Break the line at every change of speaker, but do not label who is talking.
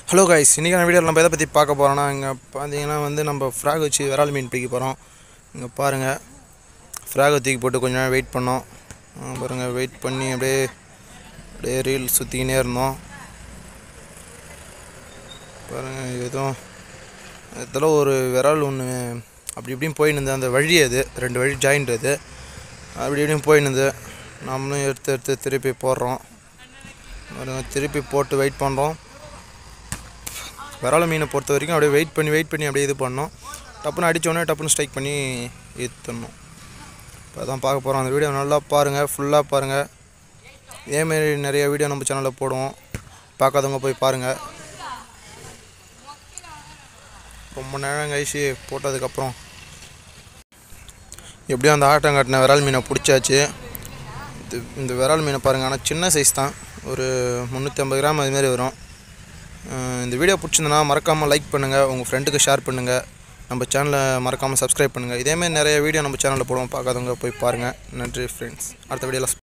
hello guys இன்றைக்கான வீடியோவில் நம்ம எதை பற்றி பார்க்க போகிறோன்னா இங்கே பார்த்தீங்கன்னா வந்து நம்ம ஃப்ராக் வச்சு விரால் மீன் பிடிக்க போகிறோம் இங்கே பாருங்கள் ஃப்ராகை தூக்கி போட்டு கொஞ்ச நேரம் வெயிட் பண்ணோம் ஆ, பாருங்கள் வெயிட் பண்ணி அப்படியே அப்படியே ரீல் சுற்றிக்கினே இருந்தோம் பாருங்கள் எதுவும் இதில் ஒரு விரால் ஒன்று அப்படி இப்படியும் போயின்னு இருந்தது அந்த வழி அது ரெண்டு வழி ஜாயிண்ட் அது அப்படி இப்படியும் போயின்னு இருந்தது நம்மளும் எடுத்து எடுத்து திருப்பி போடுறோம் பாருங்க, திருப்பி போட்டு வெயிட் பண்ணுறோம் விரால மீனை பொறுத்த வரைக்கும் அப்படியே வெயிட் பண்ணி வெயிட் பண்ணி அப்படியே இது பண்ணோம் டப்புன்னு அடித்தோடனே டப்புன்னு ஸ்ட்ரைக் பண்ணி ஏற்றணும் இப்போ அதான் பார்க்க போகிறோம் அந்த வீடியோ நல்லா பாருங்கள் ஃபுல்லாக பாருங்கள் இதேமாரி நிறைய வீடியோ நம்ம சேனலில் போடுவோம் பார்க்காதவங்க போய் பாருங்கள் ரொம்ப நேரம் கழிச்சு போட்டதுக்கப்புறம் எப்படியும் அந்த ஆட்டம் காட்டின விரால் மீனை பிடிச்சாச்சு இது இந்த விரால் மீனை பாருங்கள் ஆனால் சின்ன சைஸ் தான் ஒரு முந்நூற்றி ஐம்பது கிராம் அதுமாரி வரும் அஹ் இந்த வீடியோ பிடிச்சிருந்தனா மறக்காமல் லைக் பண்ணுங்கள் உங்கள் ஃப்ரெண்டுக்கு ஷேர் பண்ணுங்கள் நம்ம சேனலை மறக்காமல் சப்ஸ்கிரைப் பண்ணுங்கள் இதேமாரி நிறைய வீடியோ நம்ம சேனலில் போடுவோம் பார்க்காதவங்க போய் பாருங்கள் நன்றி ஃப்ரெண்ட்ஸ் அடுத்த வீடியோவில்